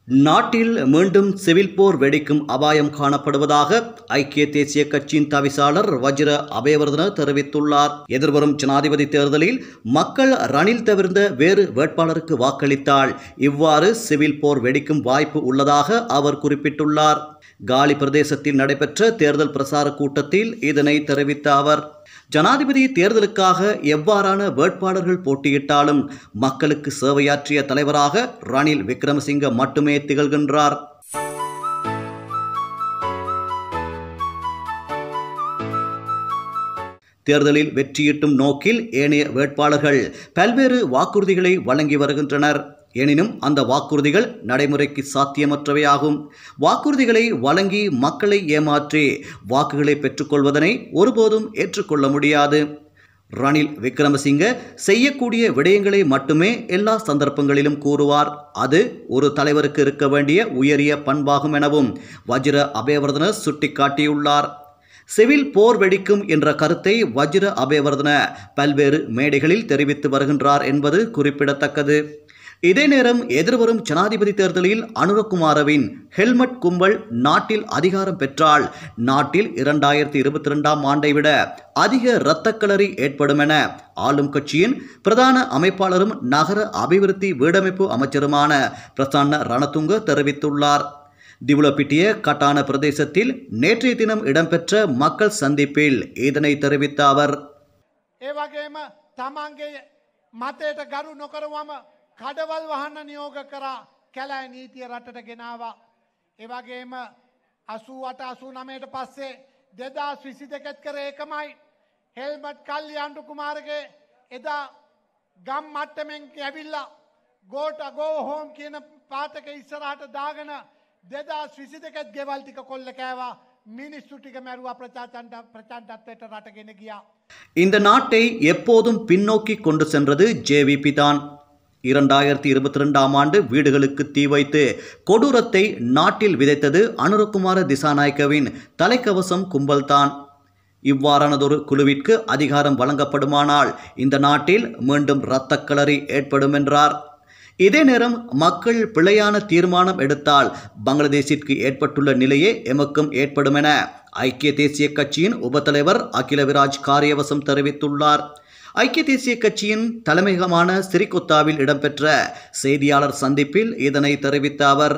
நாட்டில் மீண்டும் சிவில் போர் வெடிக்கும் அபாயம் காணப்படுவதாக ஐக்கிய தேசிய கட்சியின் தவிசாளர் வஜ்ர அபேவர்தன தெரிவித்துள்ளார் எதிர்வரும் ஜனாதிபதி தேர்தலில் மக்கள் ரணில் தவிர்ந்த வேறு வேட்பாளருக்கு வாக்களித்தால் இவ்வாறு சிவில் போர் வெடிக்கும் வாய்ப்பு உள்ளதாக அவர் குறிப்பிட்டுள்ளார் காலி பிரதேசத்தில் நடைபெற்ற தேர்தல் பிரசார கூட்டத்தில் இதனை தெரிவித்த அவர் ஜனாதிபதி தேர்தலுக்காக எவ்வாறான வேட்பாளர்கள் போட்டியிட்டாலும் மக்களுக்கு சேவையாற்றிய தலைவராக ரணில் விக்ரமசிங்க மட்டுமே திகழ்கின்றார் தேர்தலில் வெற்றியீட்டும் நோக்கில் ஏனைய வேட்பாளர்கள் பல்வேறு வாக்குறுதிகளை வழங்கி வருகின்றனர் எனினும் அந்த வாக்குறுதிகள் நடைமுறைக்கு சாத்தியமற்றவையாகும் வாக்குறுதிகளை வழங்கி மக்களை ஏமாற்றி வாக்குகளை பெற்றுக்கொள்வதனை ஒருபோதும் ஏற்றுக்கொள்ள முடியாது ரணில் விக்ரமசிங்க செய்யக்கூடிய விடயங்களை மட்டுமே எல்லா சந்தர்ப்பங்களிலும் கூறுவார் அது ஒரு தலைவருக்கு இருக்க வேண்டிய உயரிய பண்பாகும் எனவும் வஜ்ர அபேவர்தன சுட்டிக்காட்டியுள்ளார் சிவில் போர் வெடிக்கும் என்ற கருத்தை வஜ்ர அபேவர்தன பல்வேறு மேடைகளில் தெரிவித்து வருகின்றார் என்பது குறிப்பிடத்தக்கது இதே நேரம் எதிர்வரும் ஜனாதிபதி தேர்தலில் அனுரகுமாரவின் ஹெல்மெட் கும்பல் நாட்டில் அதிகாரம் பெற்றால் நாட்டில் இரண்டாயிரத்தி இருபத்தி ரெண்டாம் ஆண்டை விட அதிக இரத்தக்களறி ஏற்படும் என ஆளும் கட்சியின் பிரதான அமைப்பாளரும் நகர அபிவிருத்தி வீடமைப்பு அமைச்சருமான பிரசன்ன ரணதுங்க தெரிவித்துள்ளார் திவுலப்பிட்டிய கட்டான பிரதேசத்தில் நேற்றைய தினம் இடம்பெற்ற மக்கள் சந்திப்பில் இதனை தெரிவித்த அவர் ඒ වගේම තමන්ගේ මතයට ගරු නොකරවම කඩවල් වහන්න නියෝග කරා කැලෑ නීතිය රටට ගෙනවා. ඒවගේම අසුවට අසු නමයට පස්සේ දෙදස් විසි දෙකෙත් කර ඒකමයි හෙල්මට් කල්ලි අන්ඩු කුමාරගේ එදා ගම් මට්ටමෙන් ඇවිල්ලා ගෝට ගෝ හෝම් කියන පාතක ඉස්සරහට දාගන දෙදස් විසි දෙකෙත් ගෙවල්ටික කොල්ල කෑවා මිනිස්සු ටික මැරුව ප්‍රචාචන්ට ප්‍රචන්ටත්වයට රටගෙන ගියා. இந்த நாட்டை எப்போதும் பின்னோக்கி கொண்டு சென்றது ஜேவிபி தான் இரண்டாயிரத்தி இருபத்தி ரெண்டாம் ஆண்டு வீடுகளுக்கு தீ வைத்து கொடூரத்தை நாட்டில் விதைத்தது அனுரகுமார திசாநாயக்கவின் தலைக்கவசம் கும்பல்தான் இவ்வாறானதொரு குழுவிற்கு அதிகாரம் வழங்கப்படுமானால் இந்த நாட்டில் மீண்டும் இரத்தக்களறி ஏற்படும் என்றார் இதே நேரம் மக்கள் பிழையான தீர்மானம் எடுத்தால் பங்களாதேஷிற்கு ஏற்பட்டுள்ள நிலையே எமக்கும் ஏற்படும் என ஐக்கிய தேசிய கட்சியின் உபத்தலைவர் அகில விராஜ் காரியவசம் தெரிவித்துள்ளார் ஐக்கிய தேசிய கட்சியின் தலைமையகமான சிறிகொத்தாவில் இடம்பெற்ற செய்தியாளர் சந்திப்பில் இதனை தெரிவித்த அவர்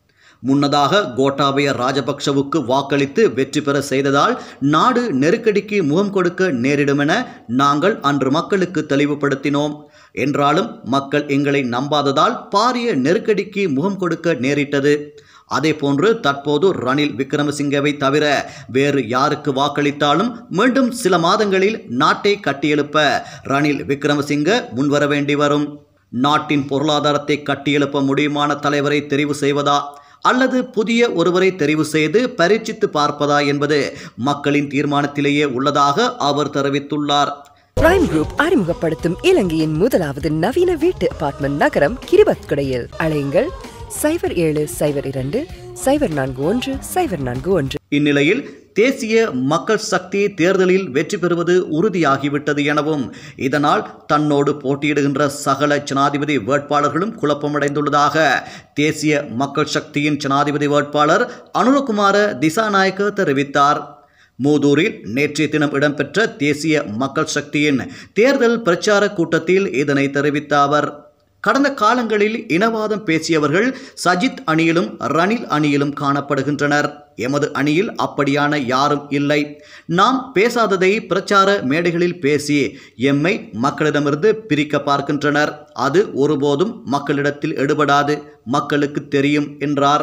முன்னதாக கோட்டாபய ராஜபக்ஷவுக்கு வாக்களித்து வெற்றி பெற செய்ததால் நாடு நெருக்கடிக்கு முகம் கொடுக்க நேரிடும் என நாங்கள் அன்று மக்களுக்கு தெளிவுபடுத்தினோம் என்றாலும் மக்கள் எங்களை நம்பாததால் பாரிய நெருக்கடிக்கு முகம் கொடுக்க நேரிட்டது அதேபோன்று தற்போது ரணில் விக்ரமசிங்கவை தவிர வேறு யாருக்கு வாக்களித்தாலும் மீண்டும் சில மாதங்களில் நாட்டை கட்டியெழுப்ப ரணில் விக்ரமசிங்க முன்வர வேண்டி வரும் நாட்டின் பொருளாதாரத்தை கட்டியெழுப்ப முடியுமான தலைவரை தெரிவு செய்வதா அல்லது புதிய ஒருவரை தெரிவு செய்து பரீட்சித்து பார்ப்பதா என்பது மக்களின் தீர்மானத்திலேயே உள்ளதாக அவர் தெரிவித்துள்ளார் பிரைம் குரூப் அறிமுகப்படுத்தும் இலங்கையின் முதலாவது நவீன வீட்டு அபார்ட்மெண்ட் நகரம் கிரிபத்குடையில் அழையுங்கள் சைபர் ஏழு சைபர் இரண்டு சைபர் நான்கு ஒன்று சைபர் நான்கு ஒன்று இந்நிலையில் தேசிய மக்கள் சக்தி தேர்தலில் வெற்றி பெறுவது உறுதியாகிவிட்டது எனவும் இதனால் தன்னோடு போட்டியிடுகின்ற சகல ஜனாதிபதி வேட்பாளர்களும் குழப்பமடைந்துள்ளதாக தேசிய மக்கள் சக்தியின் ஜனாதிபதி வேட்பாளர் அனுரகுமார திசாநாயக்க தெரிவித்தார் மூதூரில் நேற்றைய தினம் இடம்பெற்ற தேசிய மக்கள் சக்தியின் தேர்தல் பிரச்சார கூட்டத்தில் இதனை தெரிவித்த அவர் கடந்த காலங்களில் இனவாதம் பேசியவர்கள் சஜித் அணியிலும் ரணில் அணியிலும் காணப்படுகின்றனர் எமது அணியில் அப்படியான யாரும் இல்லை நாம் பேசாததை பிரச்சார மேடைகளில் பேசி எம்மை மக்களிடமிருந்து பிரிக்க பார்க்கின்றனர் அது ஒருபோதும் மக்களிடத்தில் எடுபடாது மக்களுக்கு தெரியும் என்றார்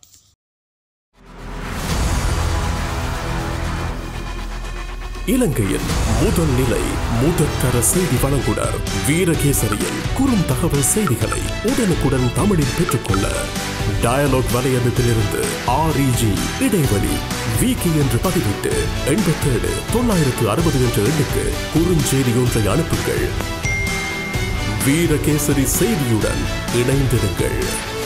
இலங்கையின் முதல் நிலை முதற்கர செய்தி வழங்குனர் வீரகேசரியின் குறும் தகவல் செய்திகளை உடனுக்குடன் தமிழில் பெற்றுக்கொள்ள டயலாக் வலையமைப்பிலிருந்து ஆர்இஜி இடைவெளி விகி என்று பதிவிட்டு எண்பத்தேழு தொள்ளாயிரத்து அறுபது என்ற எண்ணுக்கு குறுஞ்செய்தி ஒன்றை அனுப்புங்கள் வீரகேசரி செய்தியுடன் இணைந்திருங்கள்